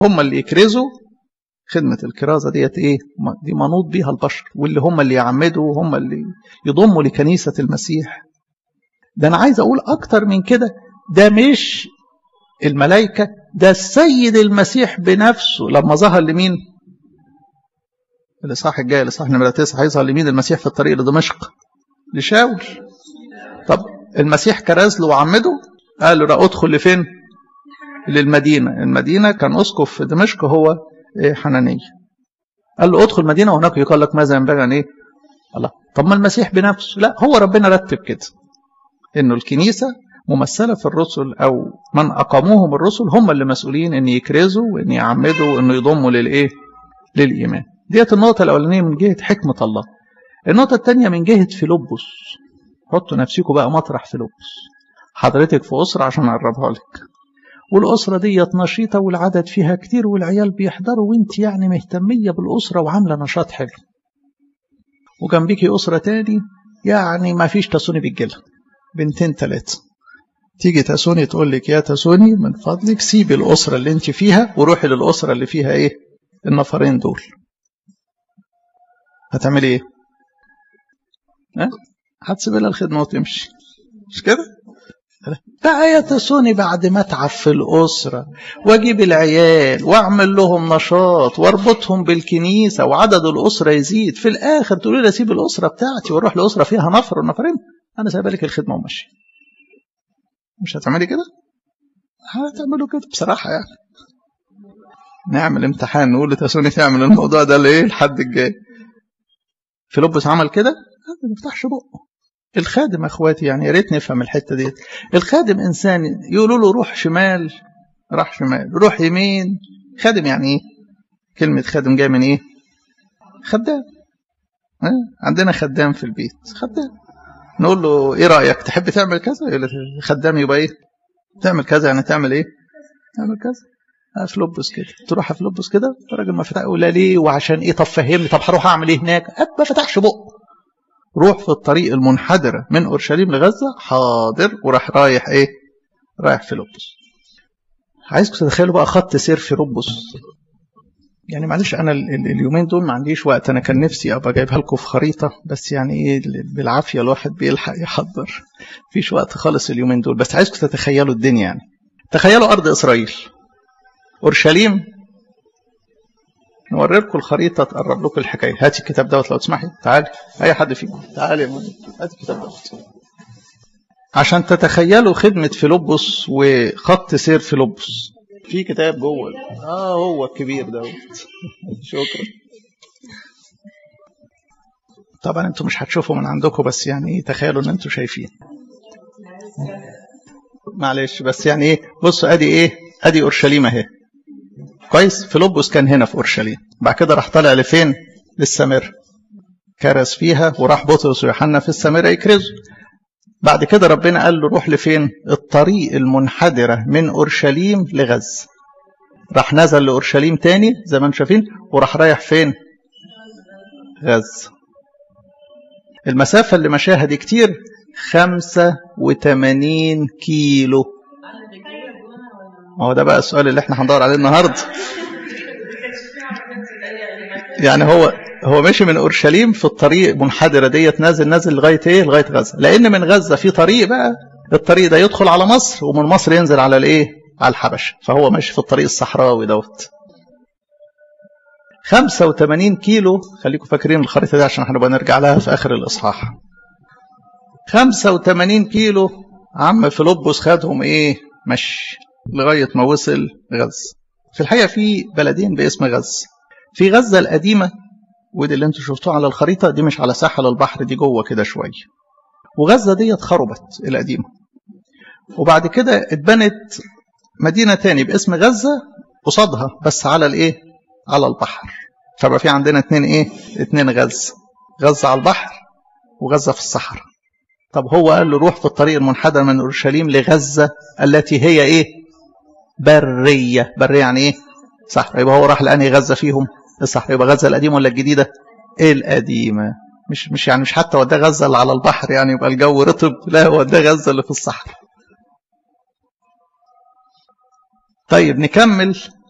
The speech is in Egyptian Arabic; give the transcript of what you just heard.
هم اللي يكرزوا خدمة الكرازة ديت ايه دي منوط بيها البشر واللي هم اللي يعمدوا وهم اللي يضموا لكنيسة المسيح ده انا عايز اقول اكتر من كده ده مش الملائكة ده السيد المسيح بنفسه لما ظهر لمين الإصحاح الجاي الإصحاح نمرة تسعة هيظهر لمين المسيح في الطريق لدمشق لشاول طب المسيح كرز له وعمده قال له لا ادخل لفين للمدينة المدينة كان أسقف في دمشق هو حنانية قال له ادخل مدينة وهناك يقال لك ماذا ينبغي أن إيه الله طب ما المسيح بنفسه لا هو ربنا رتب كده إنه الكنيسة ممثلة في الرسل أو من أقاموهم الرسل هم اللي مسؤولين إن يكرزوا وإن يعمدوا وإن يضموا للإيه للإيمان ديت النقطة الأولانية من جهة حكمة الله النقطة الثانية من جهة فيلبس حطوا نفسكم بقى مطرح فيلبس حضرتك في أسرة عشان أقربها لك والأسرة ديت نشيطة والعدد فيها كتير والعيال بيحضروا وانت يعني مهتمية بالأسرة وعاملة نشاط حلو وجنبيكي أسرة تاني يعني ما فيش تسوني بالجلة بنتين ثلاثة تيجي تسوني تقول لك يا تسوني من فضلك سيبي الأسرة اللي انت فيها وروحي للأسرة اللي فيها ايه النفرين دول هتعملي ايه ها هتسيب لها الخدمة وتمشي مش كده بقى يا تسوني بعد ما اتعب في الأسرة واجيب العيال واعمل لهم نشاط واربطهم بالكنيسة وعدد الأسرة يزيد في الآخر تقولي لي اسيب الأسرة بتاعتي واروح لأسرة فيها نفر ونفرين أنا سايبه لك الخدمة وماشي مش هتعملي كده؟ هتعملوا كده بصراحة يعني نعمل امتحان نقول لتسوني تعمل الموضوع ده ليه الحد الجاي فيلبس عمل كده ما يفتحش بقه الخادم اخواتي يعني يا ريت نفهم الحته ديت الخادم انسان يقولوا له روح شمال راح شمال روح يمين خادم يعني ايه كلمه خادم جايه من ايه خدام اه؟ عندنا خدام في البيت خدام نقول له ايه رايك تحب تعمل كذا يقول خدام يبقى ايه تعمل كذا يعني تعمل ايه تعمل كذا فلوبس كده تروح فلوبس كده الراجل ما فتح ولا ليه وعشان ايه طب فهمني طب هروح اعمل ايه هناك ما فتحش بقه روح في الطريق المنحدرة من أورشليم لغزة حاضر وراح رايح إيه رايح فيلبس عايزكم تتخيلوا بقى خط سير فيلبس يعني معلش أنا اليومين دول ما عنديش وقت أنا كان نفسي أبقى جايبها لكم في خريطة بس يعني إيه بالعافية الواحد بيلحق يحضر مفيش وقت خالص اليومين دول بس عايزكم تتخيلوا الدنيا يعني تخيلوا أرض إسرائيل أورشليم نوري لكم الخريطة تقرب لكم الحكاية هاتي الكتاب دوت لو تسمحي تعالي أي حد فيكم تعالي يا مالك هاتي الكتاب دوت عشان تتخيلوا خدمة فيلبس وخط سير فيلبس في كتاب جوه اه هو الكبير دوت شكرا طبعا انتوا مش هتشوفوا من عندكم بس يعني ايه تخيلوا ان انتوا شايفين معلش بس يعني ايه بصوا ادي ايه ادي اورشليم اهي كويس فيلبس كان هنا في اورشليم بعد كده راح طالع لفين للسامره كرز فيها وراح بطرس ويوحنا في السامره يكرزوا بعد كده ربنا قال له روح لفين الطريق المنحدره من اورشليم لغز راح نزل لاورشليم تاني زي ما انتم شايفين وراح رايح فين غز المسافه اللي مشاها دي كتير 85 كيلو ما هو ده بقى السؤال اللي احنا هندور عليه النهارده يعني هو هو ماشي من اورشليم في الطريق منحدره ديت نازل نازل لغايه ايه لغايه غزه لان من غزه في طريق بقى الطريق ده يدخل على مصر ومن مصر ينزل على الايه على الحبشه فهو ماشي في الطريق الصحراوي دوت 85 كيلو خليكم فاكرين الخريطه دي عشان هنبقى نرجع لها في اخر الاصحاح 85 كيلو عم فيلبس خدهم ايه مشي لغاية ما وصل غزة في الحقيقة في بلدين باسم غزة في غزة القديمة ودي اللي انتوا شفتوها على الخريطة دي مش على ساحل البحر دي جوه كده شوية وغزة دي اتخربت القديمة وبعد كده اتبنت مدينة تاني باسم غزة قصادها بس على الايه على البحر فبقى في عندنا اتنين ايه اتنين غزة غزة على البحر وغزة في الصحراء طب هو قال له روح في الطريق المنحدر من اورشليم لغزة التي هي ايه برية برية يعني ايه صحراء يبقى هو راح لأنهي غزة فيهم الصحراء يبقى غزة القديمة ولا الجديدة القديمة مش مش يعني مش حتى وداه غزة اللي على البحر يعني يبقى الجو رطب لا هو وداه غزة اللي في الصحراء طيب نكمل